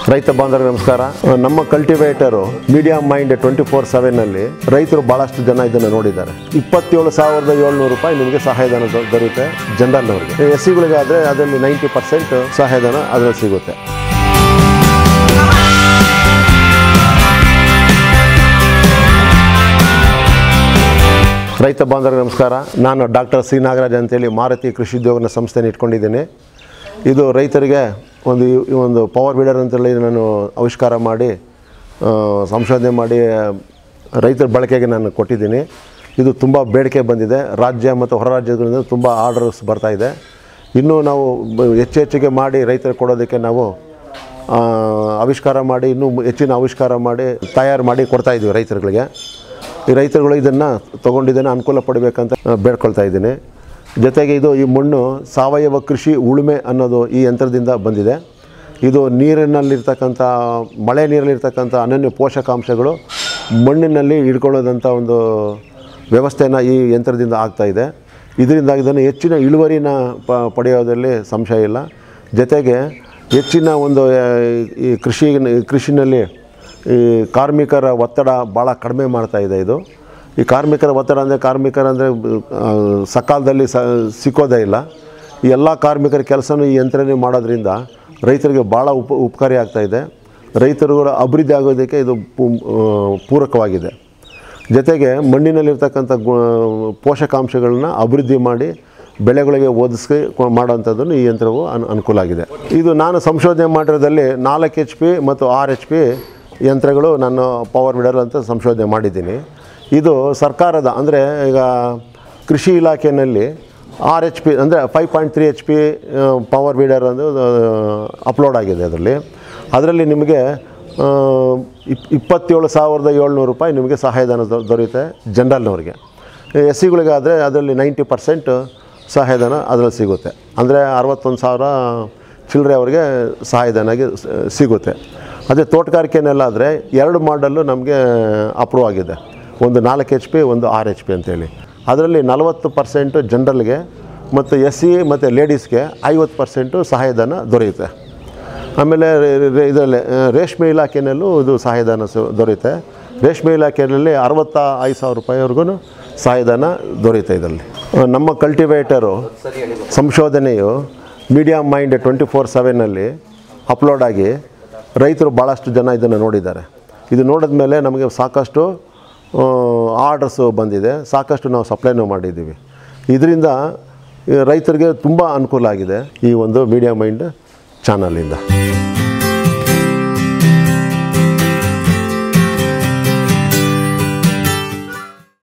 ರೈತ ಬಾಂಧವರಿಗೆ ನಮಸ್ಕಾರ ನಮ್ಮ cultivator medium mind twenty four ಸೆವೆನ್ನಲ್ಲಿ ರೈತರು ಭಾಳಷ್ಟು ಜನ ಇದನ್ನು ನೋಡಿದ್ದಾರೆ ಇಪ್ಪತ್ತೇಳು ಸಾವಿರದ ಏಳ್ನೂರು ರೂಪಾಯಿ ನಿಮಗೆ ಸಹಾಯಧನ ದೊ- ದೊರೆಯುತ್ತೆ ಜನರಲ್ನವರಿಗೆ ಎಸ್ ಸಿಗಳಿಗೆ ಆದರೆ ಅದರಲ್ಲಿ ನೈಂಟಿ ಪರ್ಸೆಂಟ್ ಸಹಾಯಧನ ಅದರಲ್ಲಿ ಸಿಗುತ್ತೆ ರೈತ ಬಾಂಧವರಿಗೆ ನಮಸ್ಕಾರ ನಾನು ಡಾಕ್ಟರ್ ಸಿ ನಾಗರಾಜ್ ಅಂತೇಳಿ ಮಾರುತಿ ಕೃಷಿ ಉದ್ಯೋಗನ ಸಂಸ್ಥೆನ ಇಟ್ಕೊಂಡಿದ್ದೀನಿ ಇದು ರೈತರಿಗೆ ಒಂದು ಈ- ಈ ಒಂದು ಪವರ್ ಬೀಡರ್ ಅಂತೇಳಿ ನಾನು ಆವಿಷ್ಕಾರ ಮಾಡಿ ಆ, ಸಂಶೋಧನೆ ಮಾಡಿ ರೈತರ ಬಳಕೆಗೆ ನಾನು ಕೊಟ್ಟಿದ್ದೀನಿ ಇದು ತುಂಬ ಬೇಡಿಕೆ ಬಂದಿದೆ ರಾಜ್ಯ ಮತ್ತು ಹೊರ ರಾಜ್ಯಗಳಿಂದ ತುಂಬ ಆರ್ಡರ್ಸ್ ಬರ್ತಾ ಇದೆ ಇನ್ನೂ ನಾವು ಬ- ಹೆಚ್ಚು ಹೆಚ್ಚಿಗೆ ಮಾಡಿ ರೈತರಿಗೆ ಕೊಡೋದಕ್ಕೆ ನಾವು ಆ, ಆವಿಷ್ಕಾರ ಮಾಡಿ ಇನ್ನೂ ಹೆಚ್ಚಿನ ಆವಿಷ್ಕಾರ ಮಾಡಿ ತಯಾರು ಮಾಡಿ ಕೊಡ್ತಾ ಇದ್ದೀವಿ ರೈತರುಗಳಿಗೆ ಈ ರೈತರುಗಳು ಇದನ್ನು ತೊಗೊಂಡಿದ್ದೇನೆ ಅನುಕೂಲ ಪಡಬೇಕಂತ ಆ, ಬೇಡ್ಕೊಳ್ತಾ ಇದ್ದೀನಿ ಜೊತೆಗೆ ಇದು ಈ ಮಣ್ಣು ಸಾವಯವ ಕೃಷಿ ಉಳುಮೆ ಅನ್ನೋದು ಈ ಯಂತ್ರದಿಂದ ಬಂದಿದೆ ಇದು ನೀರಿನಲ್ಲಿರ್ತಕ್ಕಂಥ ಮಳೆ ನೀರಲ್ಲಿರ್ತಕ್ಕಂಥ ಅನನ್ಯ ಪೋಷಕಾಂಶಗಳು ಮಣ್ಣಿನಲ್ಲಿ ಹಿಡ್ಕೊಳ್ಳೋದಂಥ ಒಂದು ವ್ಯವಸ್ಥೆನ ಈ ಯಂತ್ರದಿಂದ ಆಗ್ತಾ ಇದೆ ಇದರಿಂದ ಇದನ್ನು ಹೆಚ್ಚಿನ ಇಳುವರಿನ ಪ ಪಡೆಯೋದ್ರಲ್ಲಿ ಸಂಶಯ ಇಲ್ಲ ಜೊತೆಗೆ ಹೆಚ್ಚಿನ ಒಂದು ಆ, ಈ ಕೃಷಿ ಕೃಷಿನಲ್ಲಿ ಈ ಕಾರ್ಮಿಕರ ಒತ್ತಡ ಭಾಳ ಕಡಿಮೆ ಮಾಡ್ತಾ ಇದೆ ಇದು ಈ ಕಾರ್ಮಿಕರ ಒತ್ತಡ ಅಂದರೆ ಕಾರ್ಮಿಕರಂದರೆ ಸಕಾಲದಲ್ಲಿ ಸ ಸಿಕ್ಕೋದೇ ಇಲ್ಲ ಈ ಎಲ್ಲ ಕಾರ್ಮಿಕರ ಕೆಲಸನೂ ಈ ಯಂತ್ರನೇ ಮಾಡೋದ್ರಿಂದ ರೈತರಿಗೆ ಭಾಳ ಉಪ ಉಪಕಾರಿ ಆಗ್ತಾ ಇದೆ ರೈತರುಗಳ ಅಭಿವೃದ್ಧಿ ಆಗೋದಕ್ಕೆ ಇದು ಪೂ- ಆ, ಪೂರಕವಾಗಿದೆ ಜೊತೆಗೆ ಮಣ್ಣಿನಲ್ಲಿರ್ತಕ್ಕಂಥ ಗು ಪೋಷಕಾಂಶಗಳನ್ನ ಅಭಿವೃದ್ಧಿ ಮಾಡಿ ಬೆಳೆಗಳಿಗೆ ಒದಗಿಸಿ ಮಾಡೋವಂಥದ್ದನ್ನು ಈ ಯಂತ್ರವು ಅನು ಅನುಕೂಲ ಆಗಿದೆ ಇದು ನಾನು ಸಂಶೋಧನೆ ಮಾಡಿರೋದಲ್ಲಿ ನಾಲ್ಕು ಎಚ್ ಪಿ ಮತ್ತು ಆರು ಎಚ್ ಪಿ ಯಂತ್ರಗಳು ನಾನು ಪವರ್ ಬಿಡರ್ ಅಂತ ಸಂಶೋಧನೆ ಮಾಡಿದ್ದೀನಿ ಇದು ಸರ್ಕಾರದ ಅಂದರೆ ಈಗ ಕೃಷಿ ಇಲಾಖೆಯಲ್ಲಿ ಆರ್ ಎಚ್ ಪಿ ಅಂದರೆ five point three H P power weeder ಒಂದು ಅಪ್ಲೋಡ್ ಆಗಿದೆ ಅದರಲ್ಲಿ ಅದರಲ್ಲಿ ನಿಮಗೆ ಆ, ಇಪ್ ಇಪ್ಪತ್ತೇಳು ಸಾವಿರದ ಏಳ್ನೂರು ರೂಪಾಯಿ ನಿಮಗೆ ಸಹಾಯಧನ ದೊ- ದೊರೆಯುತ್ತೆ ಜನರಲ್ನವ್ರಿಗೆ ಎಸ್ ಸಿಗಳಿಗೆ ಆದರೆ ಅದರಲ್ಲಿ ನೈಂಟಿ ಪರ್ಸೆಂಟ್ ಸಹಾಯಧನ ಅದರಲ್ಲಿ ಸಿಗುತ್ತೆ ಅಂದರೆ ಅರವತ್ತೊಂದು ಸಾವಿರ ಚಿಲ್ಲರೆ ಅವರಿಗೆ ಸಹಾಯಧನಾಗಿ ಸ- ಸಿಗುತ್ತೆ ಅದೇ ತೋಟಗಾರಿಕೆನಲ್ಲಾದರೆ ಎರಡು ಮಾಡಲ್ಲು ನಮಗೆ ಅಪ್ರೂವ್ ಆಗಿದೆ ಒಂದು ನಾಲ್ಕು ಎಚ್ ಪಿ ಒಂದು ಆರು ಎಚ್ ಪಿ ಅಂತೇಳಿ ಅದರಲ್ಲಿ ನಲವತ್ತು ಪರ್ಸೆಂಟು ಜನರಲ್ಗೆ ಮತ್ತು ಎಸ್ ಸಿ ಮತ್ತು ಲೇಡೀಸ್ಗೆ ಐವತ್ತು ಪರ್ಸೆಂಟು ಸಹಾಯಧನ ದೊರೆಯುತ್ತೆ ಆಮೇಲೆ ಇದರಲ್ಲಿ ರೇಷ್ಮೆ ಇಲಾಖೆಯಲ್ಲೂ ಇದು ಸಹಾಯಧನ ಸು ದೊರೆಯುತ್ತೆ ರೇಷ್ಮೆ ಇಲಾಖೆಯಲ್ಲಿ ಅರವತ್ತ ಐದು ಸಾವಿರ ರೂಪಾಯಿವರೆಗೂ ಸಹಾಯಧನ ದೊರೆಯುತ್ತೆ ಇದರಲ್ಲಿ ಆ, ನಮ್ಮ ಕಲ್ಟಿವೇಟರು ಸಂಶೋಧನೆಯು ಮೀಡಿಯಂ ಮೈಂಡ್ ಟ್ವೆಂಟಿ ಫೋರ್ ಸೆವೆನ್ನಲ್ಲಿ ಅಪ್ಲೋಡ್ ಆಗಿ ರೈತರು ಭಾಳಷ್ಟು ಜನ ಇದನ್ನು ನೋಡಿದ್ದಾರೆ ಇದು ನೋಡಿದ ಮೇಲೆ ನಮಗೆ ಸಾಕಷ್ಟು ಆರ್ಡರ್ಸು ಬಂದಿದೆ ಸಾಕಷ್ಟು ನಾವು ಸಪ್ಲೈನೂ ಮಾಡಿದ್ದೀವಿ ಇದರಿಂದ ರೈತರಿಗೆ ತುಂಬ ಅನುಕೂಲ ಆಗಿದೆ ಈ ಒಂದು ಮೀಡಿಯಂ ಮೈಂಡ್ ಚಾನಲಿಂದ